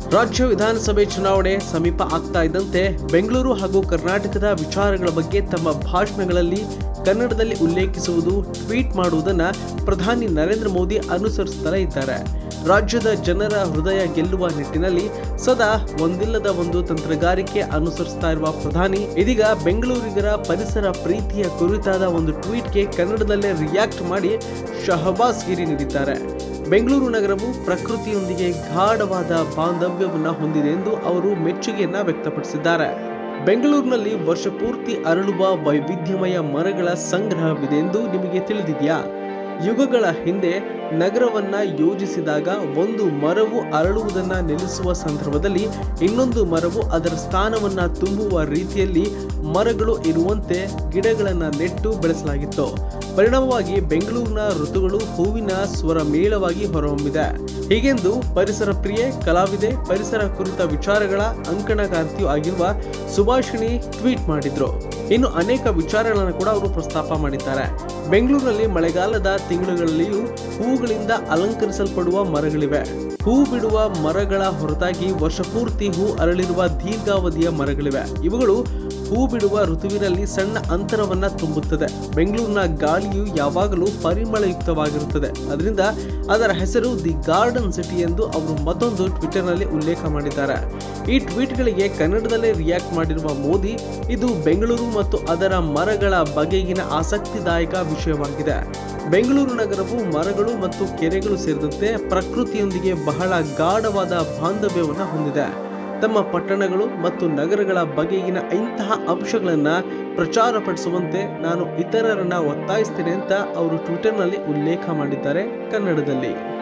ರಾಜ್ಯ ವಿಧಾನಸಭೆ ಚುನಾವಣೆ ಸಮೀಪ ಆಗ್ತಾ ಇದ್ದಂತೆ ಬೆಂಗಳೂರು ಹಾಗೂ ಕರ್ನಾಟಕದ ವಿಚಾರಗಳ ಬಗ್ಗೆ ತಮ್ಮ ಭಾಷಣಗಳಲ್ಲಿ ಕನ್ನಡದಲ್ಲಿ ಉಲ್ಲೇಖಿಸುವುದು ಟ್ವೀಟ್ ಮಾಡುವುದನ್ನ ಪ್ರಧಾನಿ ನರೇಂದ್ರ ಮೋದಿ ಅನುಸರಿಸುತ್ತಲೇ ಇದ್ದಾರೆ ರಾಜ್ಯದ ಜನರ ಹೃದಯ ಗೆಲ್ಲುವ ನಿಟ್ಟಿನಲ್ಲಿ ಸದಾ ಒಂದಿಲ್ಲದ ಒಂದು ತಂತ್ರಗಾರಿಕೆ ಅನುಸರಿಸ್ತಾ ಇರುವ ಪ್ರಧಾನಿ ಇದೀಗ ಬೆಂಗಳೂರಿಗರ ಪರಿಸರ ಪ್ರೀತಿಯ ಕುರಿತಾದ ಒಂದು ಟ್ವೀಟ್ಗೆ ಕನ್ನಡದಲ್ಲೇ ರಿಯಾಕ್ಟ್ ಮಾಡಿ ಶಹಬಾಸ್ ಗಿರಿ ನೀಡಿದ್ದಾರೆ ಬೆಂಗಳೂರು ನಗರವು ಪ್ರಕೃತಿಯೊಂದಿಗೆ ಗಾಢವಾದ ಬಾಂಧವ್ಯವನ್ನ ಹೊಂದಿದೆ ಎಂದು ಅವರು ಮೆಚ್ಚುಗೆಯನ್ನ ವ್ಯಕ್ತಪಡಿಸಿದ್ದಾರೆ ಬೆಂಗಳೂರಿನಲ್ಲಿ ವರ್ಷ ಪೂರ್ತಿ ಅರಳುವ ವೈವಿಧ್ಯಮಯ ಮರಗಳ ಸಂಗ್ರಹವಿದೆ ಎಂದು ನಿಮಗೆ ತಿಳಿದಿದೆಯಾ ಯುಗಗಳ ಹಿಂದೆ ನಗರವನ್ನ ಯೋಜಿಸಿದಾಗ ಒಂದು ಮರವು ಅರಳುವುದನ್ನ ನಿಲ್ಲಿಸುವ ಸಂದರ್ಭದಲ್ಲಿ ಇನ್ನೊಂದು ಮರವು ಅದರ ಸ್ಥಾನವನ್ನ ತುಂಬುವ ರೀತಿಯಲ್ಲಿ ಮರಗಳು ಇರುವಂತೆ ಗಿಡಗಳನ್ನ ನೆಟ್ಟು ಬೆಳೆಸಲಾಗಿತ್ತು ಪರಿಣಾಮವಾಗಿ ಬೆಂಗಳೂರಿನ ಋತುಗಳು ಹೂವಿನ ಸ್ವರ ಮೇಳವಾಗಿ ಹೊರಹೊಮ್ಮಿದೆ ಹೀಗೆಂದು ಪರಿಸರ ಪ್ರಿಯೆ ಕಲಾವಿದೆ ಪರಿಸರ ಕುರಿತ ವಿಚಾರಗಳ ಅಂಕಣಕಾರ್ತಿಯೂ ಆಗಿರುವ ಸುಭಾಷಿಣಿ ಟ್ವೀಟ್ ಮಾಡಿದ್ರು ಇನ್ನು ಅನೇಕ ವಿಚಾರಗಳನ್ನು ಕೂಡ ಅವರು ಪ್ರಸ್ತಾಪ ಮಾಡಿದ್ದಾರೆ ಬೆಂಗಳೂರಿನಲ್ಲಿ ಮಳೆಗಾಲದ ತಿಂಗಳುಗಳಲ್ಲಿಯೂ ಹೂಗಳಿಂದ ಅಲಂಕರಿಸಲ್ಪಡುವ ಮರಗಳಿವೆ ಹೂ ಬಿಡುವ ಮರಗಳ ಹೊರತಾಗಿ ವರ್ಷ ಪೂರ್ತಿ ಹೂ ಅರಳಿರುವ ದೀರ್ಘಾವಧಿಯ ಮರಗಳಿವೆ ಇವುಗಳು ಹೂ ಬಿಡುವ ಋತುವಿನಲ್ಲಿ ಸಣ್ಣ ಅಂತರವನ್ನ ತುಂಬುತ್ತದೆ ಬೆಂಗಳೂರಿನ ಗಾಳಿಯು ಯಾವಾಗಲೂ ಪರಿಮಳಯುಕ್ತವಾಗಿರುತ್ತದೆ ಅದರಿಂದ ಅದರ ಹೆಸರು ದಿ ಗಾರ್ಡನ್ ಸಿಟಿ ಎಂದು ಅವರು ಮತ್ತೊಂದು ಟ್ವಿಟರ್ನಲ್ಲಿ ಉಲ್ಲೇಖ ಮಾಡಿದ್ದಾರೆ ಈ ಟ್ವೀಟ್ಗಳಿಗೆ ಕನ್ನಡದಲ್ಲೇ ರಿಯಾಕ್ಟ್ ಮಾಡಿರುವ ಮೋದಿ ಇದು ಬೆಂಗಳೂರು ಮತ್ತು ಅದರ ಮರಗಳ ಬಗೆಗಿನ ಆಸಕ್ತಿದಾಯಕ ವಿಷಯವಾಗಿದೆ ಬೆಂಗಳೂರು ನಗರವು ಮರಗಳು ಮತ್ತು ಕೆರೆಗಳು ಸೇರಿದಂತೆ ಪ್ರಕೃತಿಯೊಂದಿಗೆ ಬಹಳ ಗಾಢವಾದ ಬಾಂಧವ್ಯವನ್ನು ಹೊಂದಿದೆ ತಮ್ಮ ಪಟ್ಟಣಗಳು ಮತ್ತು ನಗರಗಳ ಬಗೆಗಿನ ಇಂತಹ ಅಂಶಗಳನ್ನು ಪ್ರಚಾರಪಡಿಸುವಂತೆ ನಾನು ಇತರರನ್ನ ಒತ್ತಾಯಿಸ್ತೇನೆ ಅಂತ ಅವರು ಟ್ವಿಟರ್ನಲ್ಲಿ ಉಲ್ಲೇಖ ಮಾಡಿದ್ದಾರೆ ಕನ್ನಡದಲ್ಲಿ